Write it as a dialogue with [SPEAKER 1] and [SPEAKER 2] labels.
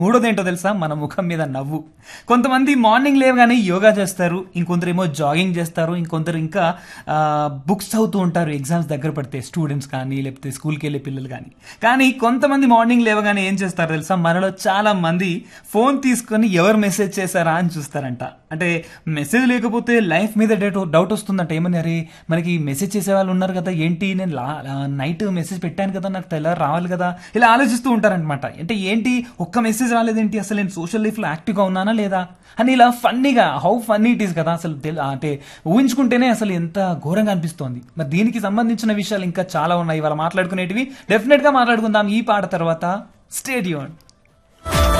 [SPEAKER 1] మూడోది ఏంటో తెలుసా మన ముఖం మీద నవ్వు కొంతమంది మార్నింగ్ లేవగానే యోగా చేస్తారు ఇంకొందరేమో జాగింగ్ చేస్తారు ఇంకొందరు ఇంకా బుక్స్ చదువుతూ ఉంటారు ఎగ్జామ్స్ దగ్గర పడితే స్టూడెంట్స్ కానీ లేకపోతే స్కూల్కి వెళ్ళే పిల్లలు కానీ కానీ కొంతమంది మార్నింగ్ లేవగానే ఏం చేస్తారు తెలుసా మనలో చాలా మంది ఫోన్ తీసుకొని ఎవరు మెసేజ్ చేశారా అని చూస్తారంట అంటే మెసేజ్ లేకపోతే లైఫ్ మీద డేట్ డౌట్ వస్తుందంట ఏమని అరే మనకి మెసేజ్ చేసే వాళ్ళు ఉన్నారు కదా ఏంటి నేను నైట్ మెసేజ్ పెట్టాను కదా నాకు తెల్లారి రావాలి కదా ఇలా ఆలోచిస్తూ ఉంటారనమాట అంటే ఏంటి ఒక్క మెసేజ్ రాలేదేంటి అసలు నేను సోషల్ లైఫ్లో యాక్టివ్గా ఉన్నానా లేదా అని ఇలా ఫన్నీగా హౌ ఫన్నీ ఇట్ ఈస్ కదా అసలు తెల్- అంటే ఊహించుకుంటేనే అసలు ఎంత ఘోరంగా అనిపిస్తోంది మరి దీనికి సంబంధించిన విషయాలు ఇంకా చాలా ఉన్నాయి ఇవాళ మాట్లాడుకునేటివి డెఫినెట్గా మాట్లాడుకుందాం ఈ పాట తర్వాత స్టేడియం